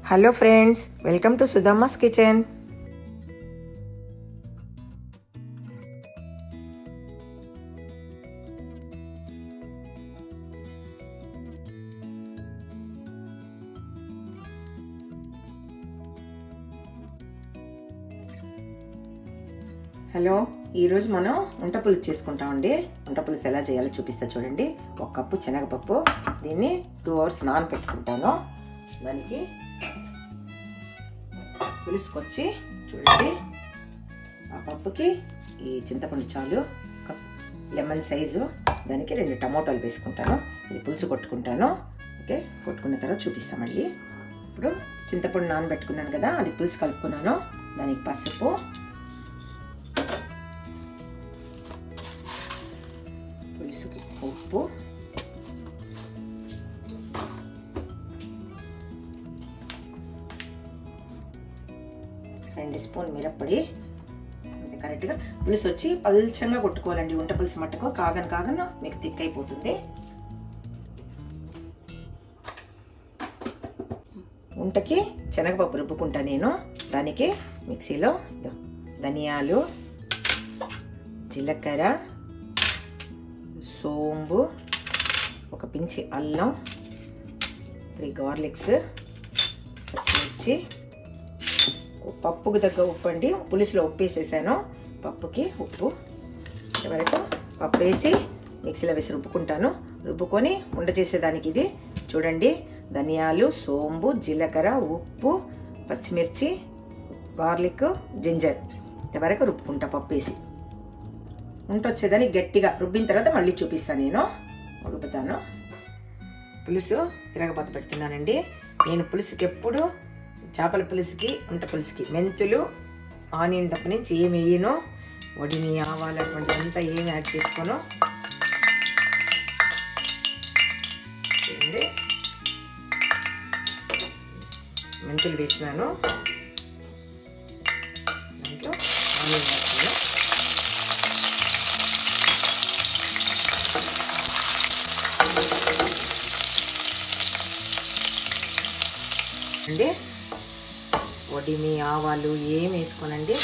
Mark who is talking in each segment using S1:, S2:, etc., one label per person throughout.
S1: hello friends welcome to Sudhamma's kitchen hello ఈరోజు మనం వంట పులుసు చేసుకుంటామండి వంట పులుసు ఎలా చేయాలో చూపిస్తా చూడండి ఒక కప్పు శనగపప్పు దీన్ని టూ అవర్స్ నానబెట్టుకుంటాను దానికి పులుసుకొచ్చి చూడండి ఆ పప్పుకి ఈ చింతపండు చాలు కప్ లెమన్ సైజు దానికి రెండు టమోటాలు వేసుకుంటాను ఇది పులుసు కొట్టుకుంటాను ఓకే కొట్టుకున్న తర్వాత చూపిస్తాం మళ్ళీ ఇప్పుడు చింతపండు నానబెట్టుకున్నాను కదా అది పులుసు కలుపుకున్నాను దానికి పసుపు పులుసుకి ఉప్పు రెండు స్పూన్ మిరప్పొడి అంతే కరెక్ట్గా పులుసు వచ్చి పల్చంగా కొట్టుకోవాలండి వంట పులుసు మట్టుకు కాగన కాగన మీకు థిక్ అయిపోతుంది వంటకి శనగపప్పు రుబ్బుకుంటా నేను దానికి మిక్సీలో ధనియాలు జీలకర్ర సోంబు ఒక పించి అల్లం త్రీ గార్లిక్స్ పచ్చిమిర్చి పప్పుకు తగ్గ ఉప్పు అండి పులుసులో ఉప్పు వేసేసాను పప్పుకి ఉప్పు వరకు పప్పు వేసి మిక్సీలో వేసి రుబ్బుకుంటాను రుబ్బుకొని ఉండ చేసేదానికి ఇది చూడండి ధనియాలు సోంబు జీలకర్ర ఉప్పు పచ్చిమిర్చి గార్లిక్ జింజర్ ఇంతవరకు రుబ్బుకుంటా పప్పు వేసి ఉంట వచ్చేదని గట్టిగా రుబ్బిన తర్వాత మళ్ళీ చూపిస్తాను నేను రుబ్బుతాను పులుసు తిరగబోత పెడుతున్నానండి నేను పులుసుకి ఎప్పుడు చేపల పులుసుకి ఉంట పులుసుకి మెంతులు ఆనియన్ తప్ప నుంచి ఏమి వేయను వడిని ఆవాలు అటువంటి అంతా ఏమి యాడ్ చేసుకోను చూడండి మెంతులు వేసినాను దాంట్లో ఆనియన్ వేస్తాను అండి వడిమి ఆవాలు ఏం వేసుకోనండి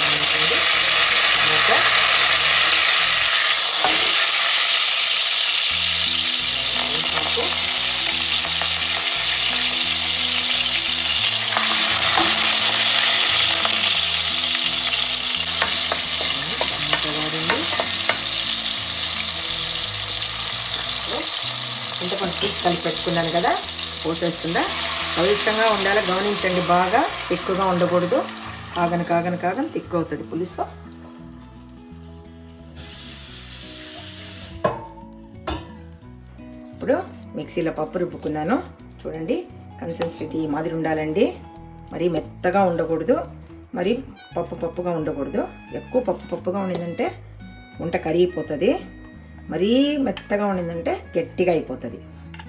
S1: టమాటా చింతపండు తీసి కలిపి పెట్టుకున్నాను కదా పోసేస్తుందా పవిత్రంగా ఉండాలి గమనించండి బాగా ఎక్కువగా ఉండకూడదు కాగన కాగన కాగన తిక్కు అవుతుంది పులుసు ఇప్పుడు మిక్సీలో పప్పు రుబ్బుకున్నాను చూడండి కన్సిస్టెన్సీ ఈ మాదిరి ఉండాలండి మరీ మెత్తగా ఉండకూడదు మరి పప్పు పప్పుగా ఉండకూడదు ఎక్కువ పప్పు పప్పుగా ఉండిందంటే వంట కరిగిపోతుంది మరీ మెత్తగా ఉండిందంటే గట్టిగా అయిపోతుంది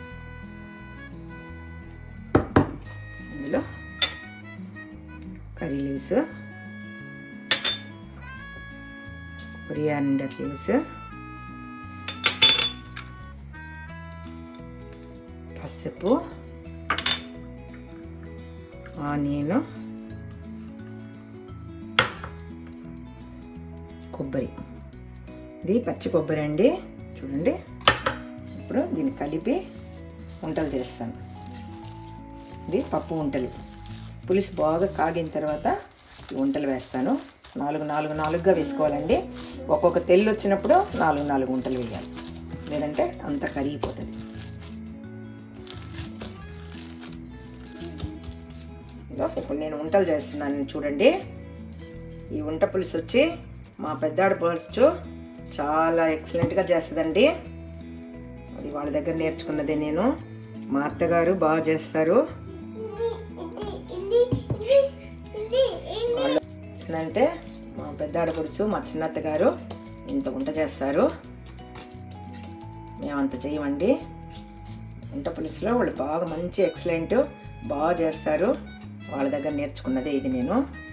S1: ఇందులో కర్రీ లీవ్స్ కొరియాండర్ లీవ్స్ పసుపు ఆనియన్ కొబ్బరి ఇది పచ్చి కొబ్బరి అండి చూడండి ఇప్పుడు దీన్ని కలిపి వంటలు చేస్తాను ఇది పప్పు వంటలు పులుసు బాగా కాగిన తర్వాత ఈ వంటలు వేస్తాను నాలుగు నాలుగు నాలుగుగా వేసుకోవాలండి ఒక్కొక్క తెల్లు వచ్చినప్పుడు నాలుగు నాలుగు వంటలు వేయాలి లేదంటే అంత కరిగిపోతుంది ఇప్పుడు నేను వంటలు చేస్తున్నాను చూడండి ఈ వంట పులుసు వచ్చి మా పెద్దాడ పులుసు చాలా ఎక్సలెంట్గా చేస్తుందండి అది వాళ్ళ దగ్గర నేర్చుకున్నదే నేను మా అత్తగారు బాగా చేస్తారు అంటే మా పెద్ద ఆడపడుచు మా చిన్నత్త గారు ఇంత వంట చేస్తారు మేము అంత చేయమండి వంట పులుసులో వాళ్ళు బాగా మంచి ఎక్సలెంట్ బాగా చేస్తారు వాళ్ళ దగ్గర నేర్చుకున్నదే ఇది నేను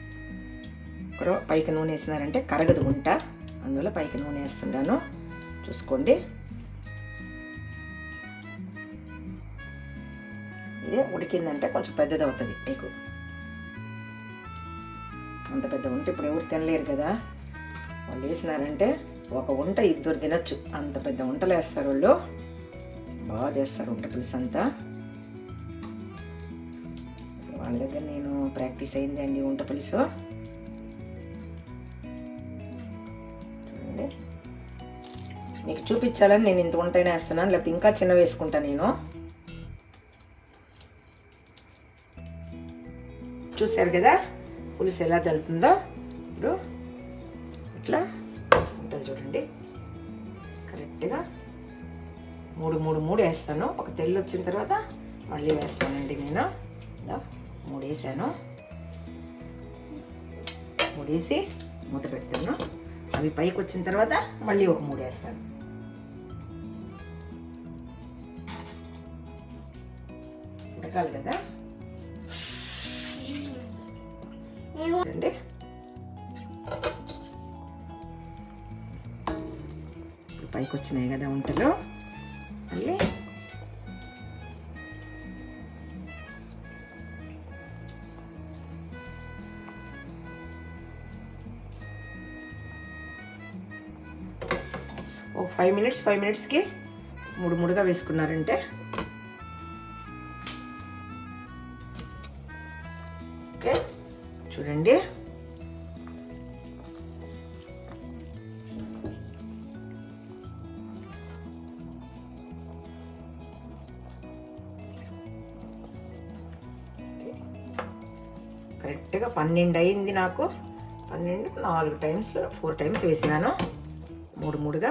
S1: పైకి నూనె వేసినారంటే కరగదు వంట అందువల్ల పైకి నూనె వేస్తుంటాను చూసుకోండి ఇది ఉడికిందంటే కొంచెం పెద్దది అవుతుంది మీకు అంత పెద్ద ఉంటే ఇప్పుడు ఎవరు తినలేరు కదా వాళ్ళు వేసినారంటే ఒక వంట ఇద్దరు తినచ్చు అంత పెద్ద వంటలు వేస్తారు వాళ్ళు బాగా చేస్తారు వంట పులుసు అంతా వాళ్ళ దగ్గర నేను ప్రాక్టీస్ అయిందండి వంట పులుసు చూడండి మీకు చూపించాలని నేను ఇంత వంటైనా వేస్తున్నాను లేకపోతే ఇంకా చిన్న వేసుకుంటా నేను చూశారు కదా పులుసు ఎలా తలుతుందో ఇప్పుడు ఇట్లా ఉంటుంది చూడండి కరెక్ట్గా మూడు మూడు మూడు వేస్తాను ఒక తెల్లు వచ్చిన తర్వాత మళ్ళీ వేస్తానండి నేను ఇదా మూడు వేసాను మూడు వేసి మూత పెడతాను అవి పైకి వచ్చిన తర్వాత మళ్ళీ ఒక మూడు వేస్తాను ఉడకాలి కదా చూడండి ఇప్పుడు పైకి వచ్చినాయి కదా వంటలు మళ్ళీ ఒక ఫైవ్ మినిట్స్ ఫైవ్ మినిట్స్కి మూడు మూడుగా వేసుకున్నారంటే ఓకే చూడండి కరెక్ట్గా పన్నెండు అయింది నాకు పన్నెండు నాలుగు టైమ్స్ ఫోర్ టైమ్స్ వేసినాను మూడు మూడుగా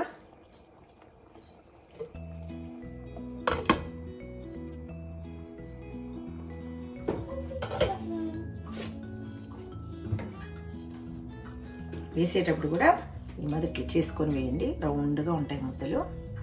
S1: వేసేటప్పుడు కూడా ఈ మాదిరి ఇట్లా చేసుకొని వేయండి రౌండ్గా ఉంటాయి ముద్దలు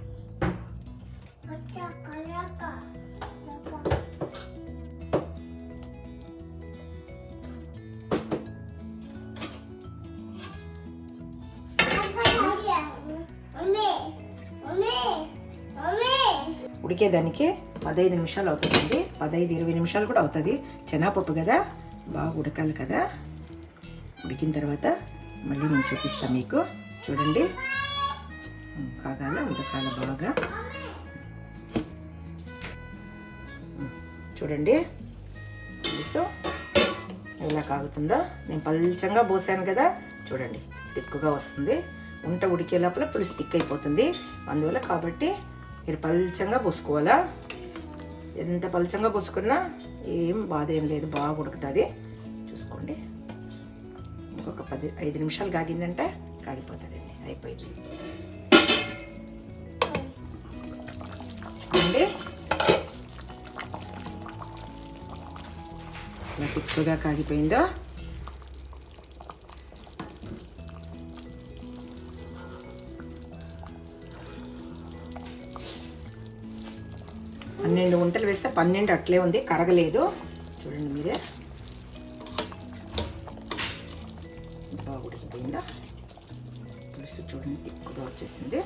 S1: ఉడికేదానికి పదహైదు నిమిషాలు అవుతుందండి పదహైదు ఇరవై నిమిషాలు కూడా అవుతుంది శనగపప్పు కదా బాగా ఉడకాలి కదా ఉడికిన తర్వాత మళ్ళీ నేను చూపిస్తాను మీకు చూడండి ఉమ్, కాగాల ఉడకాల బాగా ఉమ్, చూడండి పులుసు ఎలా కాగుతుందో నేను పల్చంగా పోసాను కదా చూడండి తిక్కుగా వస్తుంది ఉంట ఉడికే లోపల పులుసు తిక్ అయిపోతుంది అందువల్ల కాబట్టి మీరు పల్చంగా పోసుకోవాలా ఎంత పల్చంగా పోసుకున్నా ఏం బాధ ఏం లేదు బాగా ఉడుకుతుంది చూసుకోండి ఇంకొక పది ఐదు నిమిషాలు కాగిందంటే కాగిపోతుంది అయిపోయింది చూడండి ఇలా తిక్కుగా కాగిపోయిందో పన్నెండు వంటలు వేస్తే పన్నెండు అట్లే ఉంది కరగలేదు చూడండి మీరే బాగా ఉడికిపోయిందా పులుసు చూడండి తిక్కుగా వచ్చేసింది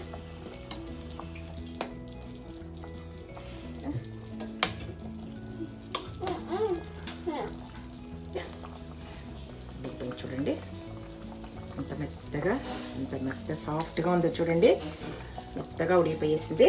S1: ఉడికిపోయింది చూడండి అంత మెత్తగా అంత మెత్త సాఫ్ట్గా ఉందో చూడండి మెత్తగా ఉడికిపోయేసింది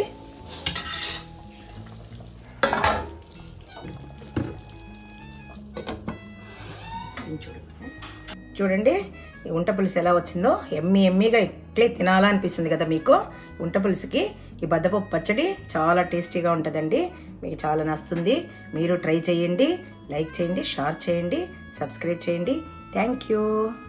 S1: ఇది చూడండి చూడండి ఈ ఉంట పులుసు ఎలా వచ్చిందో ఎమ్మి ఎమ్మిగా ఇట్లే తినాలనిపిస్తుంది కదా మీకు ఉంట పులుసుకి ఈ బద్దపప్పు పచ్చడి చాలా టేస్టీగా ఉంటుందండి మీకు చాలా నస్తుంది మీరు ట్రై చేయండి లైక్ చేయండి షేర్ చేయండి సబ్స్క్రైబ్ చేయండి థ్యాంక్ యూ